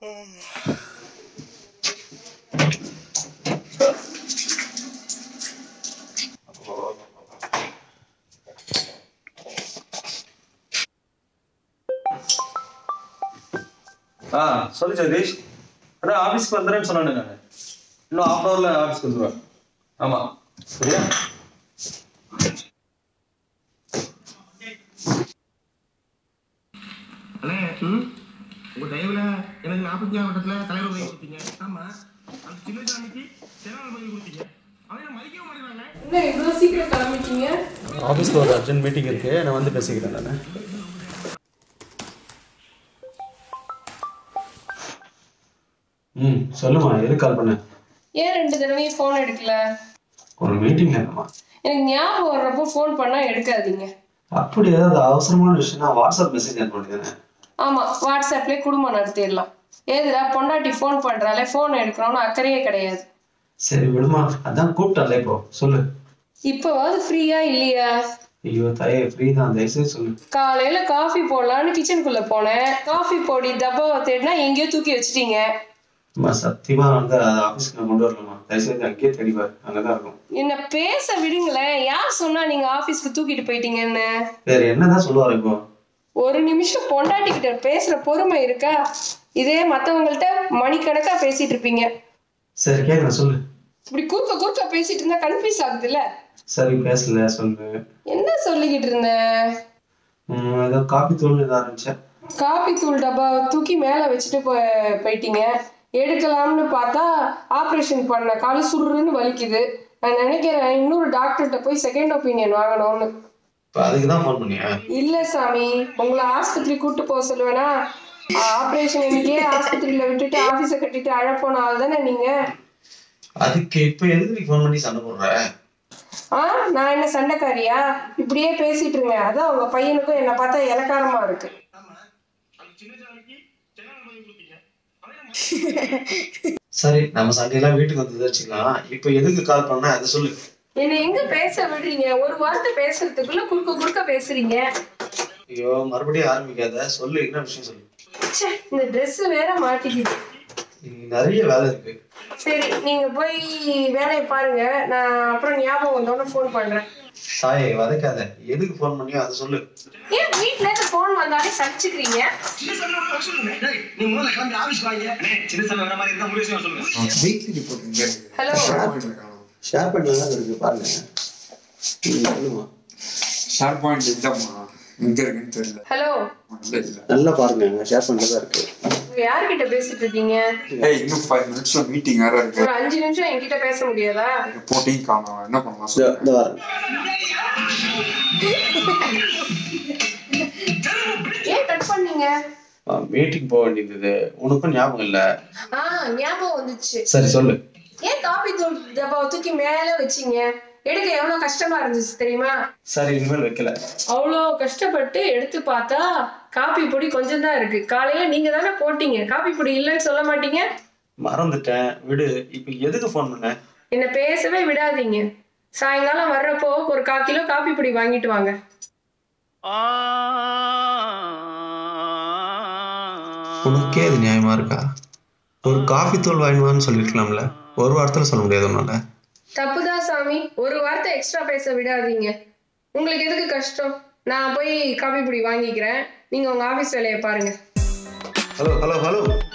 ஆ சொல்லு ஜெகதீஷ் அதான் ஆஃபீஸ்க்கு வந்துடுறேன்னு சொன்னானே நான் இன்னும் ஹாஃப் ஹவரில் ஆஃபீஸ்க்கு வந்துடுவேன் ஆமாம் சரியா அண்ணே உங்க தயவுல எனக்கு நாற்பத்தி ஆறு வட்டத்துல தலைவர் பதவி கொடுத்தீங்க ஆமா அந்த சின்ன சாமிக்கு செயலாளர் பதவி கொடுத்தீங்க அவனை மதிக்கவே மாட்டேங்கிறாங்க என்ன இவ்வளோ சீக்கிரம் கிளம்பிட்டீங்க ஆஃபீஸில் ஒரு அர்ஜென்ட் மீட்டிங் இருக்கு நான் வந்து பேசிக்கிறேன் நான் ம் சொல்லுமா எதுக்கு கால் பண்ண ஏன் ரெண்டு தடவையும் ஃபோன் எடுக்கல ஒரு மீட்டிங் இருக்கமா எனக்கு ஞாபகம் வர்றப்போ ஃபோன் பண்ணா எடுக்காதீங்க அப்படி ஏதாவது அவசரமான விஷயம்னா வாட்ஸ்அப் மெசேஜ் அனுப்ப வேண்டியதானே ஆமா வாட்ஸ்அப்லயே குடும்பம் நடத்திடலாம் ஏதுடா பொண்டாட்டி ஃபோன் பண்றாலே ஃபோன் எடுக்கணும்னு அக்கறையே கிடையாது சரி விடுமா அதான் கூப்பிட்டல இப்போ சொல்லு இப்போவாது ஃப்ரீயா இல்லையா ஐயோ தாயே ஃப்ரீ தான் தயவுசெய்து சொல்லு காலையில காஃபி போடலான்னு கிச்சனுக்குள்ள போனேன் காஃபி பொடி டப்பாவை தேடினா எங்கேயோ தூக்கி வச்சிட்டீங்க அம்மா சத்தியமா வந்து ஆஃபீஸ்க்கு நான் கொண்டு வரலம்மா தயவுசெய்து அங்கேயே தேடிப்பார் அங்கதான் இருக்கும் என்ன பேச விடுங்களேன் யார் சொன்னா நீங்க ஆபீஸ்க்கு தூக்கிட்டு போயிட்டீங்கன்னு வேற என்னதான் சொல்லுவார் இப்போ ஒரு நிமிஷம் பொண்டாட்டி கிட்ட பேசுற பொறுமை இருக்கா இதே மத்தவங்கள்ட்ட மணிக்கணக்கா பேசிட்டு இருப்பீங்க சரி கேட்குறேன் சொல்லு இப்படி குறுக்க குறுக்க பேசிட்டு இருந்தா கன்ஃபியூஸ் ஆகுதுல்ல சரி பேசல சொல்லு என்ன சொல்லிக்கிட்டு இருந்த ம், ஏதோ காப்பி தூள் இதாக ஆரம்பிச்சேன் காபி தூள் டப்பாவை தூக்கி மேல வச்சுட்டு போய் போயிட்டீங்க எடுக்கலாம்னு பார்த்தா ஆப்ரேஷன் பண்ண காலு சுருன்னு வலிக்குது நான் நினைக்கிறேன் இன்னொரு டாக்டர்கிட்ட போய் செகண்ட் ஒப்பீனியன் வாங்கணும்னு இப்போ அதுக்கு தான் ஃபோன் பண்ணியா இல்ல சாமி உங்களை ஆஸ்பத்திரி கூட்டு போக சொல்லுவேனா ஆபரேஷன் இன்னைக்கே ஆஸ்பத்திரியில விட்டுட்டு ஆபீஸ கட்டிட்டு அழப்போன ஆள் தானே நீங்க அதுக்கு இப்போ எதுக்கு நீ ஃபோன் பண்ணி சண்டை போடுற ஆ நான் என்ன சண்டைக்காரியா இப்படியே பேசிட்டு இருங்க அதான் உங்க பையனுக்கும் என்ன பார்த்தா இலக்காரமா இருக்கு ஆமா அந்த சின்ன சாமிக்கு செயலாளர் பதவி கொடுத்தீங்க அவனை சரி நம்ம சண்டையெல்லாம் வீட்டுக்கு வந்து வச்சுக்கலாம் இப்போ எதுக்கு கால் பண்ண அதை சொல்லு என்ன எங்க பேச விடுறீங்க ஒரு வார்த்தை பேசுறதுக்குள்ள குறுக்க குறுக்க பேசுறீங்க ஐயோ மறுபடியும் ஆரம்பிக்காத சொல்லு என்ன விஷயம் சொல்லு ச்சே, இந்த Dress வேற மாட்டிக்குது இங்க நிறைய வேலை இருக்கு சரி நீங்க போய் வேலையை பாருங்க நான் அப்புறம் ஞாபகம் வந்தோடனே ஃபோன் பண்றேன் தாயை வதைக்காத எதுக்கு ஃபோன் பண்ணியோ அதை சொல்லு ஏன் வீட்ல இருந்து ஃபோன் வந்தாலே சலிச்சுக்கிறீங்க சின்ன சாமி வர சொல்லுங்க டேய், நீ முதல்ல கிளம்பி ஆபீஸ் வாங்க அண்ணே சின்ன சாமி வர மாதிரி இருந்தா முடிவு செய்ய சொல்லுங்க வீக்லி ரிப்போர்ட் இங்கே இருக்கு ஹலோ ஷேர் பண்ணலாம் இருக்கு பாருங்க ம், சொல்லுமா ஷேர் பாயிண்ட் இல்லைம்மா எங்கே இருக்குன்னு தெரியல ஹலோ இல்லை இல்லை நல்லா பாருங்க ஷேர் பண்ணதான் இருக்கு நீங்க யார்கிட்ட பேசிட்டு இருக்கீங்க ஏய் இன்னும் ஃபைவ் மினிட்ஸ்ல மீட்டிங் வேற இருக்கு ஒரு அஞ்சு நிமிஷம் என்கிட்ட பேச முடியாதா ரிப்போர்ட்டையும் காணும் என்ன பண்ணலாம் சொல்லு இந்த வரேன் ஏன் கட் பண்ணீங்க மீட்டிங் போக வேண்டியது உனக்கும் ஞாபகம் இல்ல ஆ ஞாபகம் வந்துச்சு சரி சொல்லு ஏன் காபி தூள் டப்பாவை தூக்கி மேல வச்சீங்க எடுக்க எவ்வளவு கஷ்டமா இருந்துச்சு தெரியுமா சரி இனிமேல் வைக்கல அவ்வளோ கஷ்டப்பட்டு எடுத்து பார்த்தா காபி பொடி கொஞ்சம் தான் இருக்கு காலையில நீங்க தானே போட்டீங்க காபி பொடி இல்லைன்னு சொல்ல மாட்டீங்க மறந்துட்டேன் விடு இப்போ எதுக்கு ஃபோன் பண்ண என்ன பேசவே விடாதீங்க சாயங்காலம் வர்றப்போ ஒரு கால் கிலோ காபி பொடி வாங்கிட்டு வாங்க உனக்கே அது நியாயமா இருக்கா ஒரு காஃபி தூள் வாங்கினான்னு சொல்லிருக்கலாம்ல ஒரு வாரத்தில் சொல்ல முடியாது உன்னால தப்புதான் சாமி ஒரு வார்த்தை எக்ஸ்ட்ரா பேச விடாதீங்க உங்களுக்கு எதுக்கு கஷ்டம் நான் போய் காபி பொடி வாங்கிக்கிறேன் நீங்க உங்க ஆபீஸ் வேலையை பாருங்க ஹலோ ஹலோ ஹலோ